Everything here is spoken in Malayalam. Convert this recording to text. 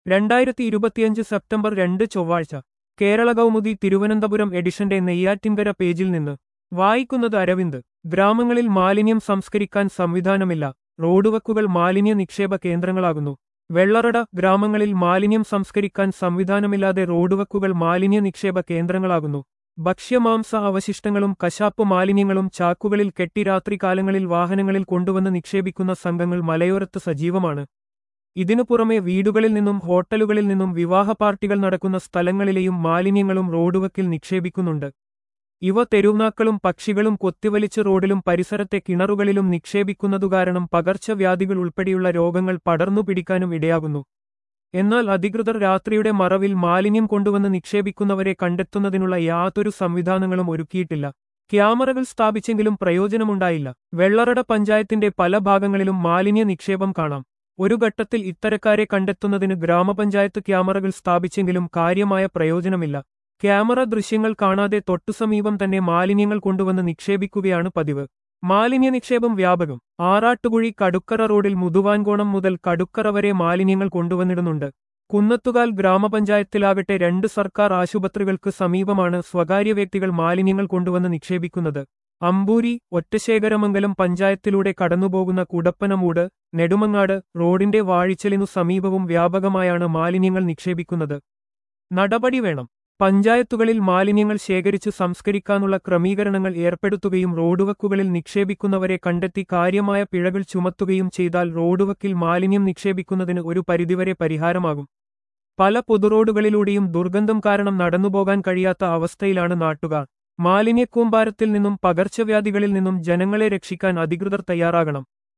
രണ്ടായിരത്തി ഇരുപത്തിയഞ്ച് സെപ്റ്റംബർ രണ്ട് ചൊവ്വാഴ്ച കേരള കൗമുദി തിരുവനന്തപുരം എഡിഷന്റെ നെയ്യാറ്റിൻകര പേജിൽ നിന്ന് വായിക്കുന്നത് അരവിന്ദ് ഗ്രാമങ്ങളിൽ മാലിന്യം സംസ്കരിക്കാൻ സംവിധാനമില്ല റോഡുവക്കുകൾ മാലിന്യ നിക്ഷേപ കേന്ദ്രങ്ങളാകുന്നു വെള്ളറട ഗ്രാമങ്ങളിൽ മാലിന്യം സംസ്കരിക്കാൻ സംവിധാനമില്ലാതെ റോഡുവക്കുകൾ മാലിന്യ നിക്ഷേപ കേന്ദ്രങ്ങളാകുന്നു ഭക്ഷ്യമാംസ അവശിഷ്ടങ്ങളും കശാപ്പ് മാലിന്യങ്ങളും ചാക്കുകളിൽ കെട്ടി രാത്രികാലങ്ങളിൽ വാഹനങ്ങളിൽ കൊണ്ടുവന്ന് നിക്ഷേപിക്കുന്ന സംഘങ്ങൾ മലയോരത്ത് സജീവമാണ് ഇതിനു പുറമെ വീടുകളിൽ നിന്നും ഹോട്ടലുകളിൽ നിന്നും വിവാഹ പാർട്ടികൾ നടക്കുന്ന സ്ഥലങ്ങളിലെയും മാലിന്യങ്ങളും റോഡുവക്കിൽ നിക്ഷേപിക്കുന്നുണ്ട് ഇവ തെരുവുനാക്കളും പക്ഷികളും കൊത്തിവലിച്ച് റോഡിലും പരിസരത്തെ കിണറുകളിലും നിക്ഷേപിക്കുന്നതുകാരണം പകർച്ചവ്യാധികൾ ഉൾപ്പെടെയുള്ള രോഗങ്ങൾ പടർന്നു പിടിക്കാനും ഇടയാകുന്നു എന്നാൽ അധികൃതർ രാത്രിയുടെ മറവിൽ മാലിന്യം കൊണ്ടുവന്ന് നിക്ഷേപിക്കുന്നവരെ കണ്ടെത്തുന്നതിനുള്ള യാതൊരു സംവിധാനങ്ങളും ഒരുക്കിയിട്ടില്ല ക്യാമറകൾ സ്ഥാപിച്ചെങ്കിലും പ്രയോജനമുണ്ടായില്ല വെള്ളറട പഞ്ചായത്തിന്റെ പല ഭാഗങ്ങളിലും മാലിന്യ നിക്ഷേപം കാണാം ഒരു ഘട്ടത്തിൽ ഇത്തരക്കാരെ കണ്ടെത്തുന്നതിന് ഗ്രാമപഞ്ചായത്ത് ക്യാമറകൾ സ്ഥാപിച്ചെങ്കിലും കാര്യമായ പ്രയോജനമില്ല ക്യാമറ ദൃശ്യങ്ങൾ കാണാതെ തൊട്ടുസമീപം തന്നെ മാലിന്യങ്ങൾ കൊണ്ടുവന്ന് നിക്ഷേപിക്കുകയാണ് പതിവ് മാലിന്യ നിക്ഷേപം വ്യാപകം ആറാട്ടുകുഴി കടുക്കറ റോഡിൽ മുതുവാൻകോണം മുതൽ കടുക്കറ വരെ മാലിന്യങ്ങൾ കൊണ്ടുവന്നിടുന്നുണ്ട് കുന്നത്തുകാൽ ഗ്രാമപഞ്ചായത്തിലാകട്ടെ രണ്ട് സർക്കാർ ആശുപത്രികൾക്ക് സമീപമാണ് സ്വകാര്യ വ്യക്തികൾ മാലിന്യങ്ങൾ കൊണ്ടുവന്ന് നിക്ഷേപിക്കുന്നത് അമ്പൂരി ഒറ്റശേഖരമംഗലം പഞ്ചായത്തിലൂടെ കടന്നുപോകുന്ന കുടപ്പനമൂട് നെടുമങ്ങാട് റോഡിന്റെ വാഴിച്ചലിനു സമീപവും വ്യാപകമായാണ് മാലിന്യങ്ങൾ നിക്ഷേപിക്കുന്നത് നടപടി വേണം പഞ്ചായത്തുകളിൽ മാലിന്യങ്ങൾ ശേഖരിച്ച് സംസ്കരിക്കാനുള്ള ക്രമീകരണങ്ങൾ ഏർപ്പെടുത്തുകയും റോഡുവക്കുകളിൽ നിക്ഷേപിക്കുന്നവരെ കണ്ടെത്തി കാര്യമായ പിഴകൾ ചുമത്തുകയും ചെയ്താൽ റോഡുവക്കിൽ മാലിന്യം നിക്ഷേപിക്കുന്നതിന് ഒരു പരിധിവരെ പരിഹാരമാകും പല പൊതുറോഡുകളിലൂടെയും ദുർഗന്ധം കാരണം നടന്നുപോകാൻ കഴിയാത്ത അവസ്ഥയിലാണ് നാട്ടുകാർ മാലിന്യക്കൂമ്പാരത്തിൽ നിന്നും പകർച്ചവ്യാധികളിൽ നിന്നും ജനങ്ങളെ രക്ഷിക്കാൻ അധികൃതർ തയ്യാറാകണം